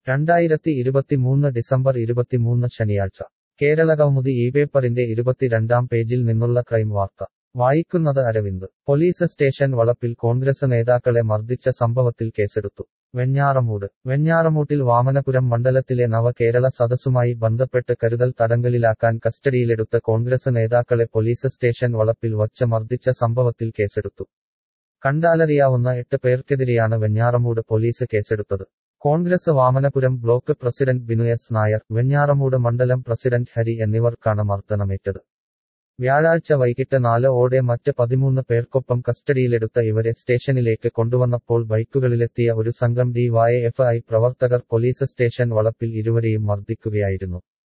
രണ്ടായിരത്തി ഇരുപത്തിമൂന്ന് ഡിസംബർ ഇരുപത്തിമൂന്ന് ശനിയാഴ്ച കേരള കൗമുദി ഈ പേപ്പറിന്റെ ഇരുപത്തിരണ്ടാം പേജിൽ നിന്നുള്ള ക്രൈം വാർത്ത വായിക്കുന്നത് അരവിന്ദ് പോലീസ് സ്റ്റേഷൻ വളപ്പിൽ കോൺഗ്രസ് നേതാക്കളെ മർദ്ദിച്ച സംഭവത്തിൽ കേസെടുത്തു വെഞ്ഞാറമൂട് വെഞ്ഞാറമൂട്ടിൽ വാമനപുരം മണ്ഡലത്തിലെ നവകേരള സദസ്സുമായി ബന്ധപ്പെട്ട് കരുതൽ തടങ്കലിലാക്കാൻ കസ്റ്റഡിയിലെടുത്ത കോൺഗ്രസ് നേതാക്കളെ പോലീസ് സ്റ്റേഷൻ വളപ്പിൽ വച്ച് മർദ്ദിച്ച സംഭവത്തിൽ കേസെടുത്തു കണ്ടാലറിയാവുന്ന എട്ട് പേർക്കെതിരെയാണ് വെഞ്ഞാറമൂട് പോലീസ് കേസെടുത്തത് Congress Vamanapuram block president Binu S Nair Venjaramoodu മണ്ഡലം പ്രസിഡന്റ് ഹരി എന്നിവർക്കാണ് മർദ്ദനമേറ്റത് വ്യാഴാഴ്ച വൈകിട്ട് നാല് ഓടെ മറ്റ് പതിമൂന്ന് പേർക്കൊപ്പം കസ്റ്റഡിയിലെടുത്ത ഇവരെ സ്റ്റേഷനിലേക്ക് കൊണ്ടുവന്നപ്പോൾ ബൈക്കുകളിലെത്തിയ ഒരു സംഘം ഡിവൈഎഫ്ഐ പ്രവർത്തകർ പോലീസ് സ്റ്റേഷൻ വളപ്പിൽ ഇരുവരെയും മർദ്ദിക്കുകയായിരുന്നു